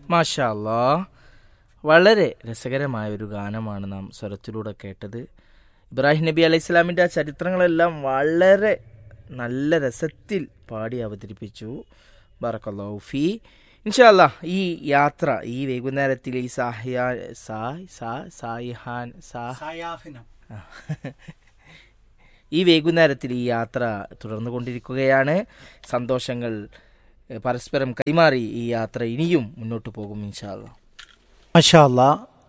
മാഷാ അല്ലാ വളരെ രസകരമായ ഒരു ഗാനമാണ് നാം സ്വരത്തിലൂടെ കേട്ടത് ഇബ്രാഹിം നബി അലൈഹി സ്വലാമിൻ്റെ ആ ചരിത്രങ്ങളെല്ലാം വളരെ നല്ല രസത്തിൽ പാടി അവതരിപ്പിച്ചു ബറക്കല്ലാഹു ഫി ഇൻഷാല്ല ഈ യാത്ര ഈ വൈകുന്നേരത്തിൽ ഈ സാഹിയ സാ സാ സായിഹാൻ സാ ഈ വൈകുന്നേരത്തിൽ ഈ യാത്ര തുടർന്നു കൊണ്ടിരിക്കുകയാണ് സന്തോഷങ്ങൾ എഹ്, പരസ്പരം കൈമാറി ഈ യാത്ര ഇനിയും മുന്നോട്ട് പോകും ഇൻഷാല്ല മഷാല്ല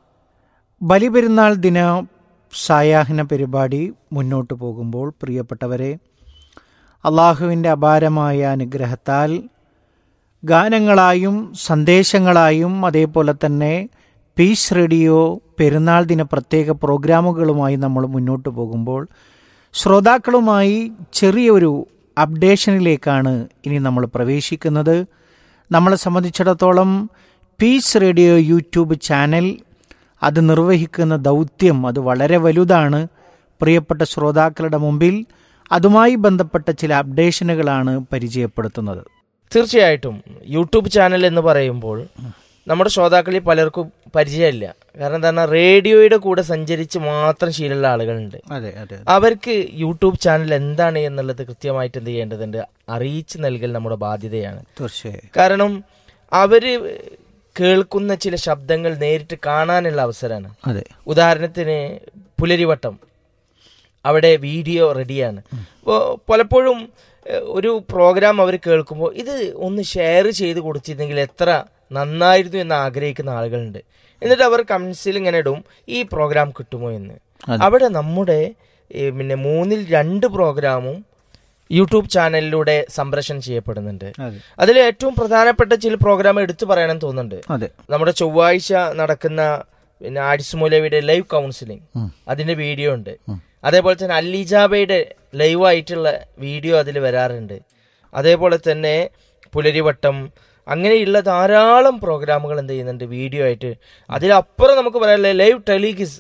ബലിപെരുന്നാൾ ദിന സായാഹ്ന പരിപാടി മുന്നോട്ട് പോകുമ്പോൾ പ്രിയപ്പെട്ടവരെ അള്ളാഹുവിൻ്റെ അപാരമായ അനുഗ്രഹത്താൽ ഗാനങ്ങളായും സന്ദേശങ്ങളായും അതേപോലെ തന്നെ പീസ് റേഡിയോ പെരുന്നാൾ ദിന പ്രത്യേക പ്രോഗ്രാമുകളുമായി നമ്മൾ മുന്നോട്ട് പോകുമ്പോൾ ശ്രോതാക്കളുമായി ചെറിയൊരു അപ്ഡേഷനിലേക്കാണ് ഇനി നമ്മൾ പ്രവേശിക്കുന്നത് നമ്മളെ സംബന്ധിച്ചിടത്തോളം പീസ് റേഡിയോ യൂട്യൂബ് ചാനൽ അത് നിർവഹിക്കുന്ന ദൗത്യം അത് വളരെ വലുതാണ് പ്രിയപ്പെട്ട ശ്രോതാക്കളുടെ മുമ്പിൽ അതുമായി ബന്ധപ്പെട്ട ചില അപ്ഡേഷനുകളാണ് പരിചയപ്പെടുത്തുന്നത് തീർച്ചയായിട്ടും യൂട്യൂബ് ചാനൽ എന്ന് പറയുമ്പോൾ നമ്മുടെ ശ്രോതാക്കളിൽ പലർക്കും പരിചയമില്ല കാരണം എന്താണ് റേഡിയോയുടെ കൂടെ സഞ്ചരിച്ച് മാത്രം ശീലമുള്ള ആളുകളുണ്ട് അതെ അതെ അവർക്ക് യൂട്യൂബ് ചാനൽ എന്താണ് എന്നുള്ളത് കൃത്യമായിട്ട് എന്ത് ചെയ്യേണ്ടതുണ്ട് അറിയിച്ചു നൽകൽ നമ്മുടെ ബാധ്യതയാണ് തീർച്ചയായും കാരണം അവര് കേൾക്കുന്ന ചില ശബ്ദങ്ങൾ നേരിട്ട് കാണാനുള്ള അവസരമാണ് അതെ ഉദാഹരണത്തിന് പുലരിവട്ടം അവിടെ വീഡിയോ റെഡിയാണ് അപ്പോൾ പലപ്പോഴും ഏഹ്, ഒരു പ്രോഗ്രാം അവർ കേൾക്കുമ്പോൾ ഇത് ഒന്ന് ഷെയർ ചെയ്ത് കൊടുത്തിരുന്നെങ്കിൽ എത്ര നന്നായിരുന്നു എന്ന് ആഗ്രഹിക്കുന്ന ആളുകളുണ്ട് എന്നിട്ട് അവർ കമൻസിൽ ഇങ്ങനെ ഇടും ഈ പ്രോഗ്രാം കിട്ടുമോ എന്ന് അവിടെ നമ്മുടെ ഏഹ്, പിന്നെ മൂന്നിൽ രണ്ട് പ്രോഗ്രാമും യൂട്യൂബ് ചാനലിലൂടെ സംപ്രേഷണം ചെയ്യപ്പെടുന്നുണ്ട് അതെ അതിൽ ഏറ്റവും പ്രധാനപ്പെട്ട ചില പ്രോഗ്രാം എടുത്തു പറയണമെന്ന് തോന്നുന്നുണ്ട് അതെ നമ്മുടെ ചൊവ്വാഴ്ച നടക്കുന്ന പിന്നെ ആരിസ് മൗലവിയുടെ ലൈവ് കൗൺസിലിംഗ് അതിന്റെ വീഡിയോ ഉണ്ട് അതേപോലെ തന്നെ അല്ലിജാബയുടെ ലൈവ് ആയിട്ടുള്ള വീഡിയോ അതിൽ വരാറുണ്ട് അതേപോലെ തന്നെ പുലരിവട്ടം അങ്ങനെയുള്ള ധാരാളം പ്രോഗ്രാമുകൾ എന്ത് ചെയ്യുന്നുണ്ട് വീഡിയോ ആയിട്ട് അതിലപ്പുറം നമുക്ക് പറയാനുള്ള ലൈവ് ടെലിഗിസ്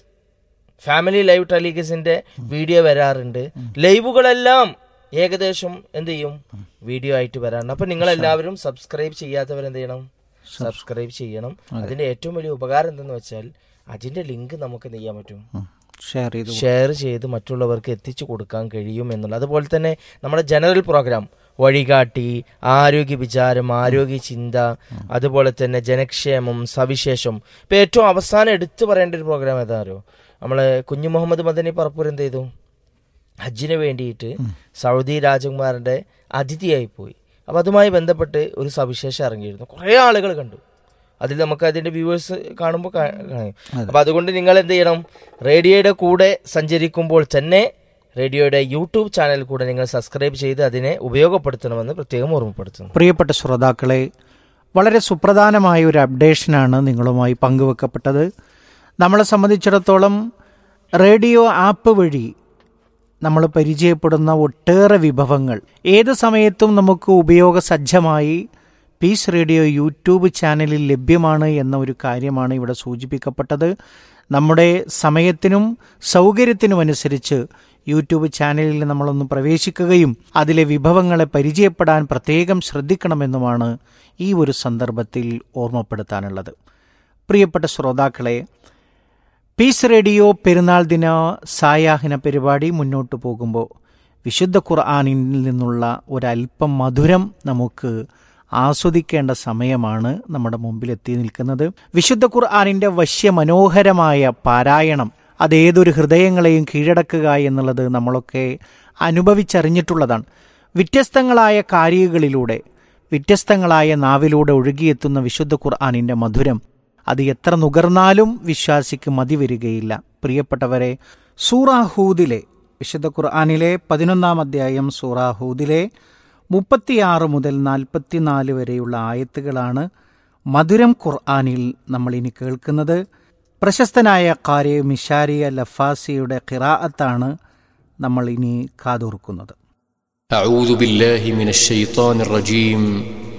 ഫാമിലി ലൈവ് ടെലിഗിസിന്റെ വീഡിയോ വരാറുണ്ട് ലൈവുകളെല്ലാം ഏകദേശം എന്ത് ചെയ്യും വീഡിയോ ആയിട്ട് വരാറുണ്ട് അപ്പൊ നിങ്ങൾ എല്ലാവരും സബ്സ്ക്രൈബ് ചെയ്യാത്തവർ എന്ത് ചെയ്യണം സബ്സ്ക്രൈബ് ചെയ്യണം അതിന്റെ ഏറ്റവും വലിയ ഉപകാരം എന്തെന്ന് വെച്ചാൽ അതിന്റെ ലിങ്ക് നമുക്ക് എന്ത് ചെയ്യാൻ പറ്റും ഷെയർ ചെയ്തു ഷെയർ ചെയ്ത് മറ്റുള്ളവർക്ക് എത്തിച്ചു കൊടുക്കാൻ കഴിയും എന്നുള്ളത് അതുപോലെ തന്നെ നമ്മുടെ ജനറൽ പ്രോഗ്രാം വഴികാട്ടി ആരോഗ്യ വിചാരം ആരോഗ്യ ചിന്ത അതുപോലെ തന്നെ ജനക്ഷേമം സവിശേഷം ഇപ്പൊ ഏറ്റവും അവസാനം എടുത്തു പറയേണ്ട ഒരു പ്രോഗ്രാം ഏതാണോ നമ്മളെ കുഞ്ഞു മുഹമ്മദ് മദനി പറപ്പൂർ എന്ത് ചെയ്തു ഹജ്ജിന് വേണ്ടിയിട്ട് സൗദി രാജകുമാരന്റെ അതിഥിയായി പോയി അപ്പൊ അതുമായി ബന്ധപ്പെട്ട് ഒരു സവിശേഷം ഇറങ്ങിയിരുന്നു കുറേ ആളുകൾ കണ്ടു അതിൽ നമുക്ക് അതിന്റെ വ്യൂവേഴ്സ് കാണുമ്പോൾ കാണും അപ്പൊ അതുകൊണ്ട് നിങ്ങൾ എന്ത് ചെയ്യണം റേഡിയോയുടെ കൂടെ സഞ്ചരിക്കുമ്പോൾ തന്നെ റേഡിയോയുടെ യൂട്യൂബ് ചാനൽ കൂടെ നിങ്ങൾ സബ്സ്ക്രൈബ് ചെയ്ത് അതിനെ ഉപയോഗപ്പെടുത്തണമെന്ന് പ്രത്യേകം ഓർമ്മപ്പെടുത്തുന്നു പ്രിയപ്പെട്ട ശ്രോതാക്കളെ വളരെ സുപ്രധാനമായ ഒരു അപ്ഡേഷനാണ് നിങ്ങളുമായി പങ്കുവെക്കപ്പെട്ടത് നമ്മളെ സംബന്ധിച്ചിടത്തോളം റേഡിയോ ആപ്പ് വഴി നമ്മൾ പരിചയപ്പെടുന്ന ഒട്ടേറെ വിഭവങ്ങൾ ഏത് സമയത്തും നമുക്ക് ഉപയോഗസജ്ജമായി പീസ് റേഡിയോ യൂട്യൂബ് ചാനലിൽ ലഭ്യമാണ് എന്ന ഒരു കാര്യമാണ് ഇവിടെ സൂചിപ്പിക്കപ്പെട്ടത് നമ്മുടെ സമയത്തിനും സൗകര്യത്തിനും അനുസരിച്ച് യൂട്യൂബ് ചാനലിൽ നമ്മളൊന്ന് പ്രവേശിക്കുകയും അതിലെ വിഭവങ്ങളെ പരിചയപ്പെടാൻ പ്രത്യേകം ശ്രദ്ധിക്കണമെന്നുമാണ് ഈ ഒരു സന്ദർഭത്തിൽ ഓർമ്മപ്പെടുത്താനുള്ളത് പ്രിയപ്പെട്ട ശ്രോതാക്കളെ പീസ് റേഡിയോ പെരുന്നാൾ ദിന സായാഹ്ന പരിപാടി മുന്നോട്ട് പോകുമ്പോൾ വിശുദ്ധ ഖുർആാനിൽ നിന്നുള്ള ഒരല്പം മധുരം നമുക്ക് ആസ്വദിക്കേണ്ട സമയമാണ് നമ്മുടെ മുമ്പിൽ എത്തി നിൽക്കുന്നത് വിശുദ്ധ ഖുർആാനിൻ്റെ വശ്യമനോഹരമായ പാരായണം അതേതൊരു ഹൃദയങ്ങളെയും കീഴടക്കുക എന്നുള്ളത് നമ്മളൊക്കെ അനുഭവിച്ചറിഞ്ഞിട്ടുള്ളതാണ് വ്യത്യസ്തങ്ങളായ കാരികളിലൂടെ വ്യത്യസ്തങ്ങളായ നാവിലൂടെ ഒഴുകിയെത്തുന്ന വിശുദ്ധ ഖുർആാനിൻ്റെ മധുരം അത് എത്ര നുകർന്നാലും വിശ്വാസിക്ക് മതി വരികയില്ല പ്രിയപ്പെട്ടവരെ സൂറാഹൂദിലെ വിശുദ്ധ ഖുർആാനിലെ പതിനൊന്നാം അധ്യായം സൂറാഹൂദിലെ മുപ്പത്തിയാറ് മുതൽ നാൽപ്പത്തിനാല് വരെയുള്ള ആയത്തുകളാണ് മധുരം ഖുർആാനിൽ നമ്മൾ ഇനി കേൾക്കുന്നത് പ്രശസ്തനായ കാരി മിഷാരിയ ലഫാസിയുടെ ഖിറാഅത്താണ് നമ്മൾ ഇനി കാതോർക്കുന്നത് أعوذ بالله من الشيطان الرجيم